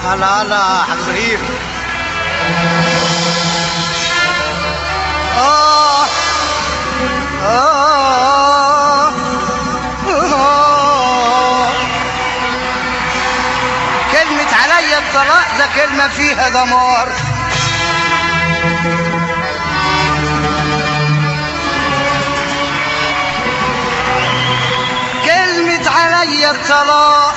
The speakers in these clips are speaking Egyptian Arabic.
هلا هلا حاج ابراهيم آه آه آه كلمة عليا الطلاق ده كلمة فيها دمار كلمة عليا الطلاق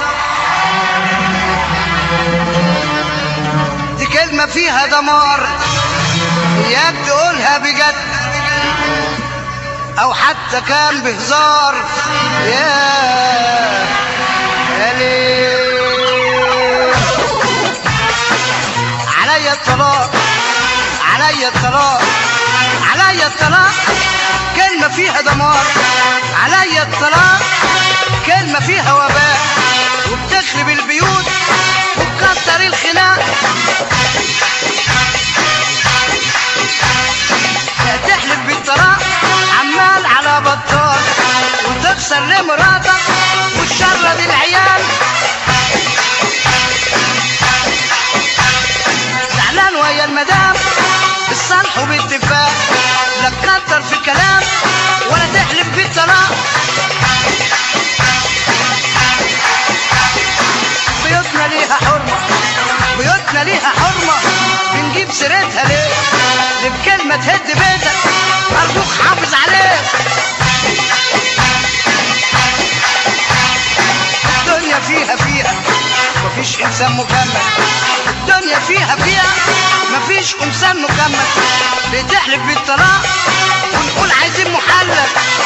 دي كلمة فيها دمار يا بتقولها بجد أو حتى كان بهزار يا يا ليل عليا الطلاق عليا الطلاق عليا الطلاق كلمة فيها دمار عليا الطلاق كلمة فيها وباء وبتخرب البيوت وبكسر الخناق تحلف بالطلاق عمال على بطال وتخسر لمراتك وتشرد العيال زعلان ويا المدام بالصلح وباتفاق لا تكتر في الكلام ولا تحلف بالطلاق بيوتنا ليها حرمة بيوتنا ليها حرمة بنجيب سيرتها ليه اللي بكلمة تهد بيتك أرجوك حافظ عليه الدنيا فيها فيها مفيش إنسان مكمل الدنيا فيها فيها مفيش إنسان مكمل بتحلف بالطلاق ونقول عايزين محلل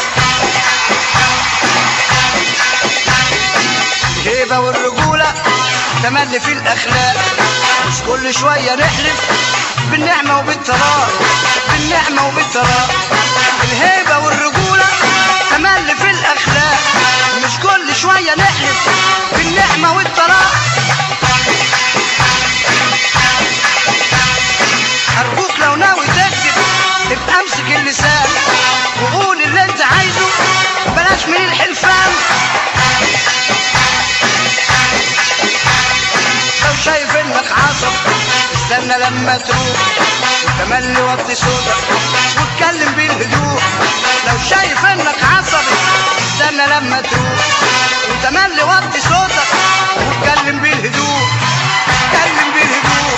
الهيبة والرجولة تملي في الأخلاق مش كل شوية نحلف بالنعمة وبالطلاق بالنعمة وبالطلاق الهيبة والرجولة تملي في الأخلاق مش كل شوية نحلف بالنعمة والطلاق أرجوك لو ناوي تكذب ابقى امسك اللسان وقول اللي انت عايزه بلاش من الحلفان لو شايف انك عصب استنى لما تروح وتملي وطي صوتك واتكلم بالهدوء لو شايف انك عصبي استنى لما تروح وتملي وطي صوتك واتكلم بالهدوء اتكلم بالهدوء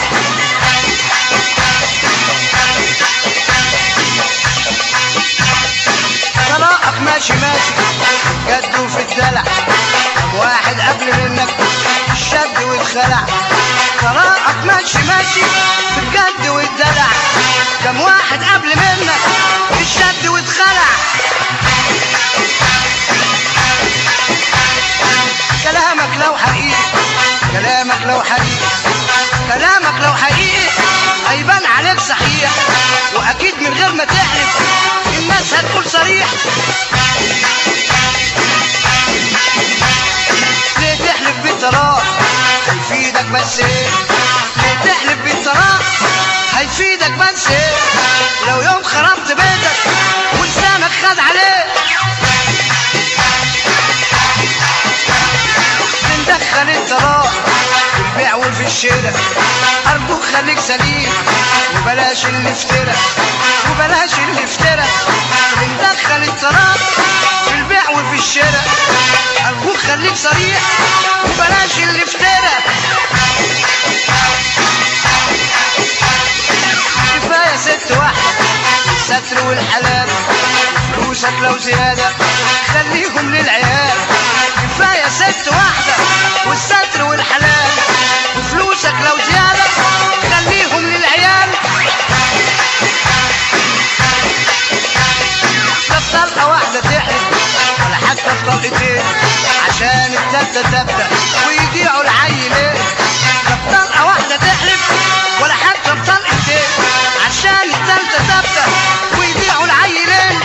طلاقك ماشي ماشي جد وفي الدلع كم واحد قبل منك الشد واتخلع طلاقك ماشي ماشي في الجد والدلع كم واحد قبل منك الشد واتخلع كلامك لو حقيقي كلامك لو حقيقي كلامك لو حقيقي هيبان عليك صحيح واكيد من غير ما تحلف الناس هتقول صريح ليه تحلف بالطلاق هيفيدك بس ايه ليه تحلف بالطلاق هيفيدك بس ايه لو يوم خربت بيتك ولسانك خد عليه بندخل الطلاق في البيع وفي الشراء ارجوك خليك سليم وبلاش الافتراء وبلاش الافتراء بندخل الطلاق في البيع وفي الشراء ارجوك خليك صريح وبلاش الافتراء كفايه ست واحده الستر والحلال فلوسك لو زياده خليهم للعيال كفايه ست واحده والستر والحلال وفلوسك لو زياده خليهم للعيال لا في طلقه واحده تحلف ولا حتى في طلقتين عشان التالتة تبدأ ويضيعوا العيلين لا في طلقه واحده تحلف ولا حتى في طلقتين عشان التالتة تبدأ ويضيعوا العيلين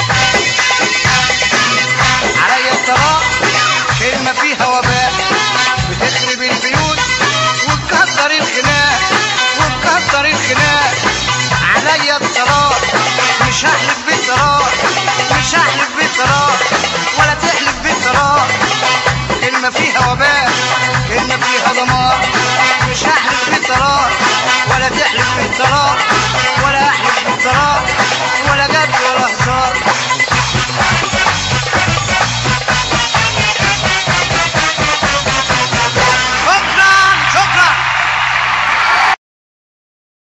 عليا الطلاق كلمة فيها وباء بتخرب البيوت وتكسر الخناق وتكسر الخناق عليا الطلاق مش هحلف بالطلاق مش هحلف بالطلاق ولا تحلف بالطلاق كلمة فيها وباء كلمة فيها دمار مش هحلف احلف انت